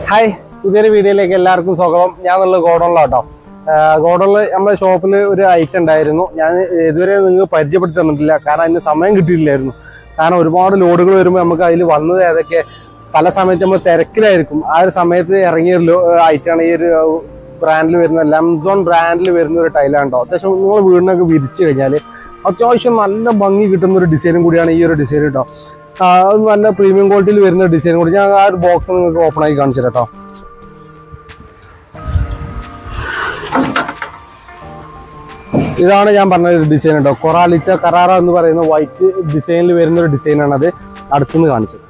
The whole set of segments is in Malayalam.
ഹായ് പുതിയൊരു വീഡിയോയിലേക്ക് എല്ലാവർക്കും സ്വാഗതം ഞാൻ നല്ല ഗോഡണിലാട്ടോ ഗോഡണിൽ നമ്മുടെ ഷോപ്പിൽ ഒരു ഐറ്റം ഉണ്ടായിരുന്നു ഞാൻ ഇതുവരെ നിങ്ങൾക്ക് പരിചയപ്പെടുത്തി തന്നിട്ടില്ല കാരണം അതിന് സമയം കിട്ടിയില്ലായിരുന്നു കാരണം ഒരുപാട് ലോഡുകൾ വരുമ്പോൾ നമുക്ക് അതിൽ വന്നത് ഏതൊക്കെ പല സമയത്ത് നമ്മൾ തിരക്കിലായിരിക്കും ആ ഒരു സമയത്ത് ഇറങ്ങിയ ഒരു ഐറ്റമാണ് ഈ ഒരു ബ്രാൻഡിൽ വരുന്ന ലംസോൺ ബ്രാൻഡിൽ വരുന്ന ഒരു ടൈലാണ് കേട്ടോ അത്യാവശ്യം നിങ്ങൾ വീടിനൊക്കെ വിരിച്ചു കഴിഞ്ഞാൽ അത്യാവശ്യം നല്ല ഭംഗി കിട്ടുന്ന ഒരു ഡിസൈനും കൂടിയാണ് ഈ ഒരു ഡിസൈൻ കേട്ടോ ആ, അത് നല്ല പ്രീമിയം ക്വാളിറ്റിയിൽ വരുന്ന ഡിസൈൻ കൂടി ഞാൻ ആ ഒരു ബോക്സ് നിങ്ങൾക്ക് ഓപ്പൺ ആക്കി കാണിച്ചു തരാം കേട്ടോ ഇതാണ് ഞാൻ പറഞ്ഞ ഒരു ഡിസൈൻ കേട്ടോ കൊറാലിറ്റ കറാറ എന്ന് പറയുന്ന വൈറ്റ് ഡിസൈനിൽ വരുന്ന ഒരു ഡിസൈനാണ് അത് അടുത്തുനിന്ന് കാണിച്ചത്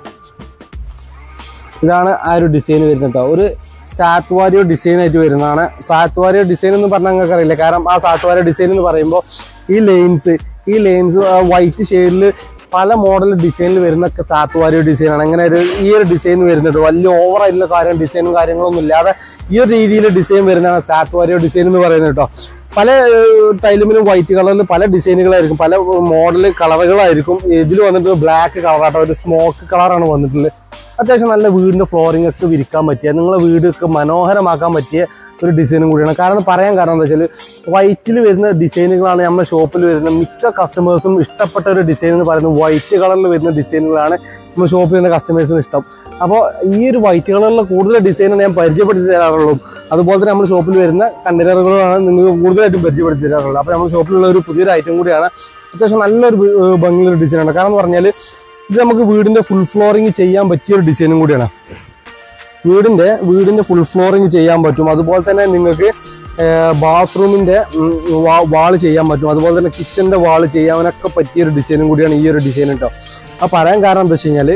ഇതാണ് ആ ഒരു ഡിസൈൻ വരുന്നത് കേട്ടോ ഒരു സാത്വാരിയോ ഡിസൈൻ ആയിട്ട് വരുന്നതാണ് സാത്വാരിയോ ഡിസൈൻ എന്ന് പറഞ്ഞാൽ നിങ്ങൾക്ക് അറിയില്ല കാരണം ആ സാത്വാരിയോ ഡിസൈൻ എന്ന് പറയുമ്പോൾ ഈ ലൈൻസ് ഈ ലൈൻസ് വൈറ്റ് ഷെയ്ഡിൽ പല മോഡൽ ഡിസൈനിൽ വരുന്ന സാത്വാരിയോ ഡിസൈനാണ് അങ്ങനെ ഒരു ഈ ഒരു ഡിസൈൻ വരുന്നുണ്ട് വലിയ ഓവർ ആയിട്ടുള്ള കാര്യം ഡിസൈനും കാര്യങ്ങളൊന്നും ഇല്ലാതെ ഈ ഒരു രീതിയിൽ ഡിസൈൻ വരുന്നതാണ് സാത്വാരിയോ ഡിസൈൻ എന്ന് പറയുന്നത് കേട്ടോ പല ടൈലുമിലും വൈറ്റ് കളറിൽ പല ഡിസൈനുകളായിരിക്കും പല മോഡൽ കളറുകളായിരിക്കും ഇതിൽ വന്നിട്ട് ബ്ലാക്ക് കളറാട്ടോ ഒരു സ്മോക്ക് കളറാണ് വന്നിട്ടുള്ളത് അത്യാവശ്യം നല്ല വീടിന്റെ ഫ്ലോറിംഗ് ഒക്കെ വിരിക്കാൻ പറ്റിയ നിങ്ങളെ വീടൊക്കെ മനോഹരമാക്കാൻ പറ്റിയ ഒരു ഡിസൈനും കൂടിയാണ് കാരണം പറയാൻ കാരണം എന്താ വെച്ചാൽ വൈറ്റിൽ വരുന്ന ഡിസൈനുകളാണ് നമ്മുടെ ഷോപ്പിൽ വരുന്ന മിക്ക കസ്റ്റമേഴ്സും ഇഷ്ടപ്പെട്ട ഒരു ഡിസൈൻ എന്ന് പറയുന്നത് വൈറ്റ് കളറിൽ വരുന്ന ഡിസൈനുകളാണ് നമ്മുടെ ഷോപ്പിൽ വരുന്ന കസ്റ്റമേഴ്സിന് ഇഷ്ടം അപ്പോൾ ഈ ഒരു വൈറ്റ് കളറിലുള്ള കൂടുതൽ ഡിസൈനാണ് ഞാൻ പരിചയപ്പെടുത്തി തരാറുള്ളൂ അതുപോലെ തന്നെ നമ്മുടെ ഷോപ്പിൽ വരുന്ന കണ്ടെയ്നറുകളാണ് നിങ്ങൾക്ക് കൂടുതലായിട്ടും പരിചയപ്പെടുത്തി തരാറുള്ളത് അപ്പോൾ നമ്മുടെ ഷോപ്പിലുള്ള ഒരു പുതിയൊരു ഐറ്റം കൂടിയാണ് അത്യാവശ്യം നല്ലൊരു ഏർ ഭംഗിയുള്ള ഡിസൈനാണ് കാരണം എന്ന് പറഞ്ഞാൽ ഇത് നമുക്ക് വീടിന്റെ ഫുൾ ഫ്ലോറിങ് ചെയ്യാൻ പറ്റിയ ഒരു ഡിസൈനും കൂടിയാണ് വീടിന്റെ വീടിന്റെ ഫുൾ ഫ്ലോറിങ് ചെയ്യാൻ പറ്റും അതുപോലെ തന്നെ നിങ്ങൾക്ക് ബാത്റൂമിന്റെ വാള് ചെയ്യാൻ പറ്റും അതുപോലെ തന്നെ കിച്ചന്റെ വാള് ചെയ്യാനൊക്കെ പറ്റിയ ഒരു ഡിസൈനും കൂടിയാണ് ഈ ഒരു ഡിസൈൻ കേട്ടോ ആ പറയാൻ കാരണം എന്താ വെച്ച് കഴിഞ്ഞാല്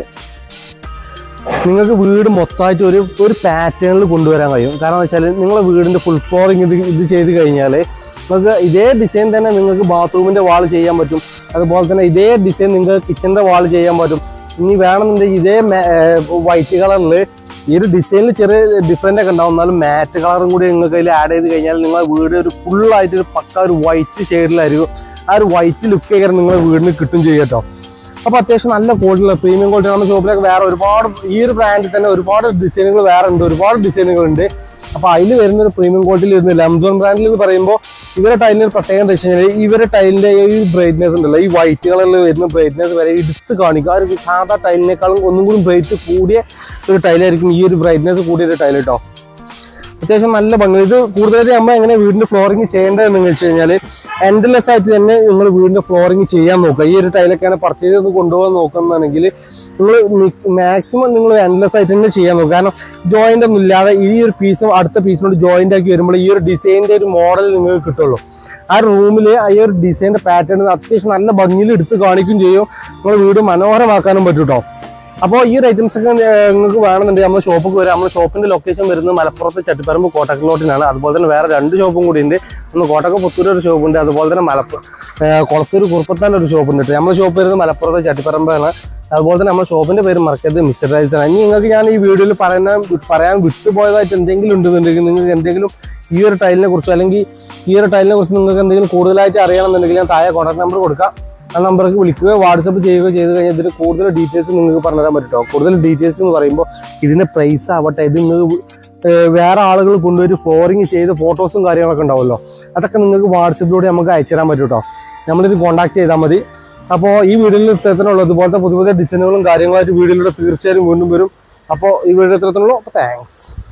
നിങ്ങൾക്ക് വീട് മൊത്തമായിട്ട് ഒരു ഒരു പാറ്റേണിൽ കൊണ്ടുവരാൻ കഴിയും കാരണം എന്ന് വെച്ചാൽ നിങ്ങളെ വീടിന്റെ ഫുൾ ഫ്ലോറിങ് ഇത് ഇത് ചെയ്ത് കഴിഞ്ഞാൽ നിങ്ങൾക്ക് ഇതേ ഡിസൈൻ തന്നെ നിങ്ങൾക്ക് ബാത്റൂമിന്റെ വാൾ ചെയ്യാൻ പറ്റും അതുപോലെ തന്നെ ഇതേ ഡിസൈൻ നിങ്ങൾക്ക് കിച്ചന്റെ വാൾ ചെയ്യാൻ പറ്റും ഇനി വേണമെന്നുണ്ടെങ്കിൽ ഇതേ വൈറ്റ് കളറിൽ ഈ ഒരു ഡിസൈനിൽ ചെറിയ ഡിഫറെൻ്റ് ഒക്കെ ഉണ്ടാവും എന്നാലും മാറ്റ് കളറും കൂടി നിങ്ങൾക്ക് അതിൽ ആഡ് ചെയ്ത് കഴിഞ്ഞാൽ നിങ്ങളെ വീട് ഒരു ഫുള്ളായിട്ട് ഒരു പക്ക ഒരു വൈറ്റ് ഷെയ്ഡിലായിരിക്കും ആ ഒരു വൈറ്റ് ലുക്ക് ഒക്കെ നിങ്ങളെ വീടിന് കിട്ടും ചെയ്യും കേട്ടോ അപ്പൊ അത്യാവശ്യം നല്ല ക്വാളിറ്റിയുള്ള പ്രീമിയം ക്വാളിറ്റി നമ്മുടെ ഷോപ്പിലൊക്കെ വേറെ ഒരുപാട് ഈ ഒരു ബ്രാൻഡിൽ തന്നെ ഒരുപാട് ഡിസൈനുകൾ വേറെ ഉണ്ട് ഒരുപാട് ഡിസൈനുകൾ ഉണ്ട് അപ്പൊ അതിൽ വരുന്ന ഒരു പ്രീമിയം ക്വാളിറ്റിയിൽ വരുന്ന ലംസോൺ ബ്രാൻഡിൽ എന്ന് പറയുമ്പോൾ ഇവരുടെ ടൈലിന് ഒരു പ്രത്യേകത എന്താ വെച്ച് കഴിഞ്ഞാൽ ഇവരുടെ ടൈലിന്റെ ഈ ബ്രൈറ്റ്നെസ് ഉണ്ടല്ലോ ഈ വൈറ്റ് കളറിൽ വരുന്ന ബ്രൈറ്റ്നെസ് വരെ എടുത്ത് കാണിക്കും ആ ഒരു സാധാ ടൈലിനേക്കാളും ഒന്നും കൂടി ബ്രൈറ്റ് കൂടിയ ഒരു ടൈലായിരിക്കും ഈ ഒരു ബ്രൈറ്റ്നെസ് കൂടിയ ഒരു ടൈൽ കേട്ടോ അത്യാവശ്യം നല്ല ഭംഗി ഇത് കൂടുതലായിട്ട് നമ്മൾ എങ്ങനെ വീടിന്റെ ഫ്ലോറിങ് ചെയ്യേണ്ടതെന്ന് വെച്ച് കഴിഞ്ഞാൽ എൻഡ്ലെസ് ആയിട്ട് തന്നെ നിങ്ങൾ വീടിന്റെ ഫ്ലോറിങ് ചെയ്യാൻ നോക്കുക ഈ ഒരു ടൈലൊക്കെയാണ് പർച്ചേസ് ചെയ്ത് കൊണ്ടുപോകാൻ നോക്കുന്നതാണെങ്കിൽ നിങ്ങൾ മാക്സിമം നിങ്ങൾ എൻഡ്ലെസ് ആയിട്ട് തന്നെ ചെയ്യാൻ നോക്കുക കാരണം ജോയിന്റ് ഒന്നും ഇല്ലാതെ ഈ ഒരു പീസും അടുത്ത പീസിനോട് ജോയിന്റ് ആക്കി വരുമ്പോൾ ഈ ഒരു ഡിസൈനിന്റെ ഒരു മോഡൽ നിങ്ങൾക്ക് കിട്ടുള്ളൂ ആ റൂമിൽ ഈ ഒരു ഡിസൈനിന്റെ പാറ്റേൺ അത്യാവശ്യം നല്ല ഭംഗിയിൽ എടുത്ത് കാണിക്കുകയും ചെയ്യും നിങ്ങൾ വീട് മനോഹരമാക്കാനും പറ്റും കേട്ടോ അപ്പോൾ ഈ ഒരു ഐറ്റംസ് ഒക്കെ ഏർ, നിങ്ങൾക്ക് വേണമെന്നുണ്ടെങ്കിൽ നമ്മുടെ ഷോപ്പിൽ വരാം നമ്മുടെ ഷോപ്പിന്റെ ലൊക്കേഷൻ വരുന്നത് മലപ്പുറത്ത് ചട്ടിപ്പറമ്പ് കോട്ടക്കലോട്ടിനാണ് അതുപോലെ തന്നെ വേറെ രണ്ട് ഷോപ്പും കൂടി ഉണ്ട് ഒന്ന് കോട്ടക്ക പുത്തൂർ ഒരു ഷോപ്പുണ്ട് അതുപോലെ തന്നെ മലപ്പുറം കുളത്തൂർ കുറുപ്പത്താൻ ഒരു ഷോപ്പുണ്ട് കേട്ടോ നമ്മുടെ ഷോപ്പ് വരുന്നത് മലപ്പുറത്ത് ചട്ടിപ്പറമ്പാണ് അതുപോലെ തന്നെ നമ്മുടെ ഷോപ്പിന്റെ പേര് മറക്കരുത് മിസ്റ്റർ റൈസ് ആണ് ഇനി നിങ്ങൾക്ക് ഞാൻ ഈ വീഡിയോയിൽ പറയുന്ന പറയാൻ വിട്ടുപോയതായിട്ട് എന്തെങ്കിലും ഉണ്ടെന്നുണ്ടെങ്കിൽ നിങ്ങൾക്ക് എന്തെങ്കിലും ഈ ഒരു ടൈലിനെ കുറിച്ചോ അല്ലെങ്കിൽ ഈ ഒരു ടൈലിനെ കുറിച്ച് നിങ്ങൾക്ക് എന്തെങ്കിലും കൂടുതലായിട്ട് അറിയണമെന്നുണ്ടെങ്കിൽ ഞാൻ താഴെ കോൺടാക്ട് നമ്പർ കൊടുക്കാം ആ നമ്പർക്ക് വിളിക്കുകയോ വാട്സപ്പ് ചെയ്യുകയോ ചെയ്ത് കഴിഞ്ഞാൽ ഇതിന് കൂടുതൽ ഡീറ്റെയിൽസ് നിങ്ങൾക്ക് പറഞ്ഞുതരാൻ പറ്റുമോ കൂടുതൽ ഡീറ്റെയിൽസ് എന്ന് പറയുമ്പോൾ ഇതിന്റെ പ്രൈസ് ആവട്ടെ ഇത് നിങ്ങൾക്ക് ഏർ വേറെ ആളുകൾ കൊണ്ടുവരും ഫ്ലോറിങ് ചെയ്ത് ഫോട്ടോസും കാര്യങ്ങളൊക്കെ ഉണ്ടാവുമല്ലോ അതൊക്കെ നിങ്ങൾക്ക് വാട്സപ്പിലൂടെ നമുക്ക് അയച്ചു തരാൻ പറ്റും കേട്ടോ നമ്മളിത് കോൺടാക്ട് ചെയ്താൽ മതി അപ്പോൾ ഈ വീഡിയോയിൽ ഇത്തരത്തിലുള്ള ഇതുപോലത്തെ പുതിയ പുതിയ ഡിസൈനുകളും കാര്യങ്ങളായിട്ട് വീഡിയോയിലൂടെ തീർച്ചയായും വീണ്ടും വരും അപ്പോൾ ഈ വീഡിയോ ഇത്തരത്തിലുള്ളൂ അപ്പോൾ താങ്ക്സ്